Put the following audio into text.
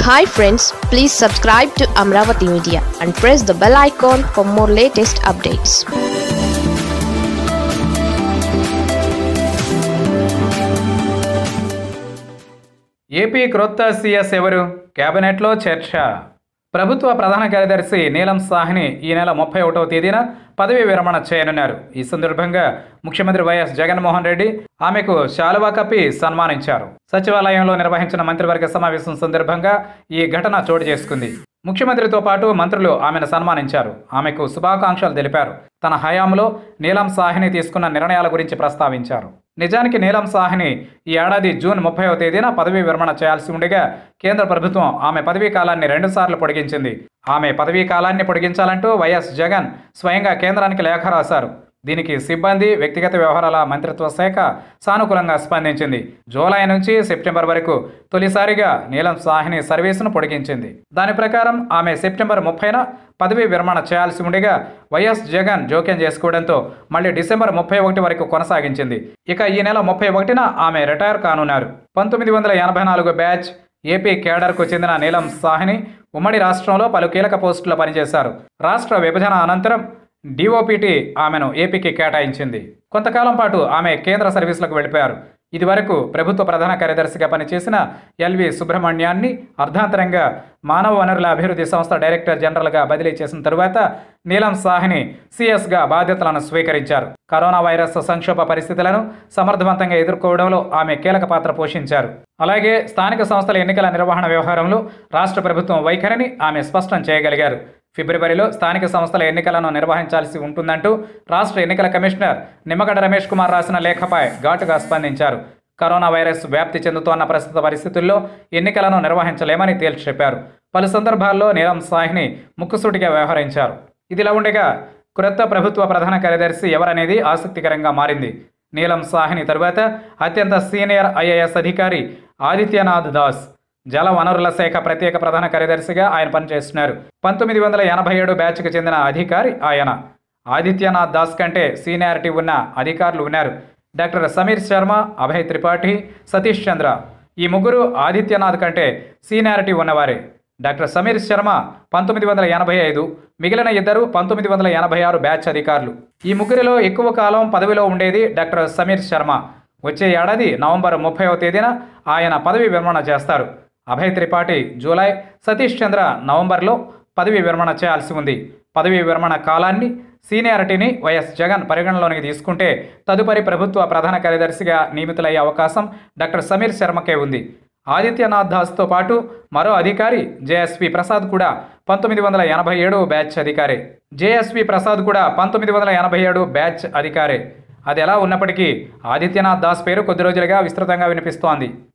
hi friends please subscribe to Amaravati media and press the bell icon for more latest updates AP క్రొత్త CS ఎవరు కేబినెట్లో చర్చ ప్రభుత్వ ప్రధాన కార్యదర్శి నీలం సాహ్ని ఈ నెల ముప్పై ఒకటవ తేదీన పదవి విరమణ చేయనున్నారు ఈ సందర్భంగా ముఖ్యమంత్రి వైఎస్ జగన్మోహన్ రెడ్డి ఆమెకు శాలువా కప్పి సన్మానించారు సచివాలయంలో నిర్వహించిన మంత్రివర్గ సమావేశం సందర్భంగా ఈ ఘటన చోటు చేసుకుంది ముఖ్యమంత్రితో పాటు మంత్రులు ఆమెను సన్మానించారు ఆమెకు శుభాకాంక్షలు తెలిపారు తన హయాంలో నీలం సాహ్ని తీసుకున్న నిర్ణయాల గురించి ప్రస్తావించారు నిజానికి నీలం సాహ్ని ఈ ఏడాది జూన్ ముప్పైవ తేదీన పదవీ విరమణ చేయాల్సి ఉండగా కేంద్ర ప్రభుత్వం ఆమె పదవీ కాలాన్ని రెండుసార్లు పొడిగించింది ఆమె పదవీ కాలాన్ని పొడిగించాలంటూ వైఎస్ జగన్ స్వయంగా కేంద్రానికి లేఖ రాశారు దీనికి సిబ్బంది వ్యక్తిగత వ్యవహారాల మంత్రిత్వ శాఖ సానుకూలంగా స్పందించింది జూలై నుంచి సెప్టెంబర్ వరకు తొలిసారిగా నీలం సాహ్ని సర్వీసును పొడిగించింది దాని ప్రకారం ఆమె సెప్టెంబర్ ముప్పైన పదవీ విరమణ చేయాల్సి ఉండగా వైఎస్ జగన్ జోక్యం చేసుకోవడంతో మళ్ళీ డిసెంబర్ ముప్పై ఒకటి వరకు కొనసాగించింది ఇక ఈ నెల ముప్పై ఒకటిన ఆమె రిటైర్ కానున్నారు పంతొమ్మిది వందల ఎనభై నాలుగు బ్యాచ్ ఏపీ కేడర్కు చెందిన నీలం సాహ్ని ఉమ్మడి రాష్ట్రంలో పలు కీలక పోస్టుల్లో పనిచేశారు రాష్ట్ర విభజన అనంతరం డిఓపిటి ఆమెను ఏపీకి కేటాయించింది కొంతకాలం పాటు ఆమె కేంద్ర సర్వీసులకు వెళ్ళిపోయారు ఇదివరకు ప్రభుత్వ ప్రధాన కార్యదర్శిగా పనిచేసిన ఎల్వి సుబ్రహ్మణ్యాన్ని అర్ధాంతరంగా మానవ వనరుల అభివృద్ధి సంస్థ డైరెక్టర్ జనరల్గా బదిలీ చేసిన తరువాత నీలం సాహ్ని సిఎస్గా బాధ్యతలను స్వీకరించారు కరోనా వైరస్ సంక్షోభ పరిస్థితులను సమర్థవంతంగా ఎదుర్కోవడంలో ఆమె కీలక పాత్ర పోషించారు అలాగే స్థానిక సంస్థల ఎన్నికల నిర్వహణ వ్యవహారంలో రాష్ట్ర ప్రభుత్వం వైఖరిని ఆమె స్పష్టం చేయగలిగారు ఫిబ్రవరిలో స్థానిక సంస్థల ఎన్నికలను నిర్వహించాల్సి ఉంటుందంటూ రాష్ట్ర ఎన్నికల కమిషనర్ నిమ్మగడ్డ రమేష్ కుమార్ రాసిన లేఖపై ఘాటుగా స్పందించారు కరోనా వైరస్ వ్యాప్తి చెందుతోన్న ప్రస్తుత పరిస్థితుల్లో ఎన్నికలను నిర్వహించలేమని తేల్చి చెప్పారు పలు సందర్భాల్లో నీలం సాహ్ని ముక్కుసూటిగా వ్యవహరించారు ఇదిలా ఉండగా క్రొత్త ప్రభుత్వ ప్రధాన కార్యదర్శి ఎవరనేది ఆసక్తికరంగా మారింది నీలం సాహ్ని తరువాత అత్యంత సీనియర్ ఐఏఎస్ అధికారి ఆదిత్యనాథ్ దాస్ జల వనరుల శాఖ ప్రత్యేక ప్రధాన కార్యదర్శిగా ఆయన పనిచేస్తున్నారు పంతొమ్మిది వందల ఎనభై ఏడు బ్యాచ్కి చెందిన అధికారి ఆయన ఆదిత్యనాథ్ దాస్ కంటే సీనియారిటీ ఉన్న అధికారులు ఉన్నారు డాక్టర్ సమీర్ శర్మ అభయ్ త్రిపాఠి సతీష్ చంద్ర ఈ ముగ్గురు ఆదిత్యనాథ్ కంటే సీనియారిటీ ఉన్నవారే డాక్టర్ సమీర్ శర్మ పంతొమ్మిది వందల ఎనభై ఐదు మిగిలిన ఇద్దరు పంతొమ్మిది వందల ఎనభై ఆరు బ్యాచ్ అధికారులు ఈ ముగ్గురిలో ఎక్కువ కాలం పదవిలో ఉండేది డాక్టర్ సమీర్ శర్మ వచ్చే ఏడాది నవంబర్ ముప్పైవ తేదీన ఆయన పదవి విరమణ చేస్తారు అభయ్ త్రిపాఠి జూలై సతీష్ చంద్ర నవంబర్లో పదవి విరమణ చేయాల్సి ఉంది పదవి విరమణ కాలాన్ని సీనియారిటీని వైఎస్ జగన్ పరిగణలోనికి తీసుకుంటే తదుపరి ప్రభుత్వ ప్రధాన కార్యదర్శిగా నియమితులయ్యే అవకాశం డాక్టర్ సమీర్ శర్మకే ఉంది ఆదిత్యనాథ్ దాస్తో పాటు మరో అధికారి జేఎస్పి ప్రసాద్ కూడా పంతొమ్మిది వందల ఎనభై ఏడు బ్యాచ్ అధికారి జేఎస్పి ప్రసాద్ కూడా పంతొమ్మిది వందల ఎనభై ఏడు బ్యాచ్ అధికారి అది ఎలా ఉన్నప్పటికీ ఆదిత్యనాథ్ దాస్ పేరు కొద్ది రోజులుగా విస్తృతంగా వినిపిస్తోంది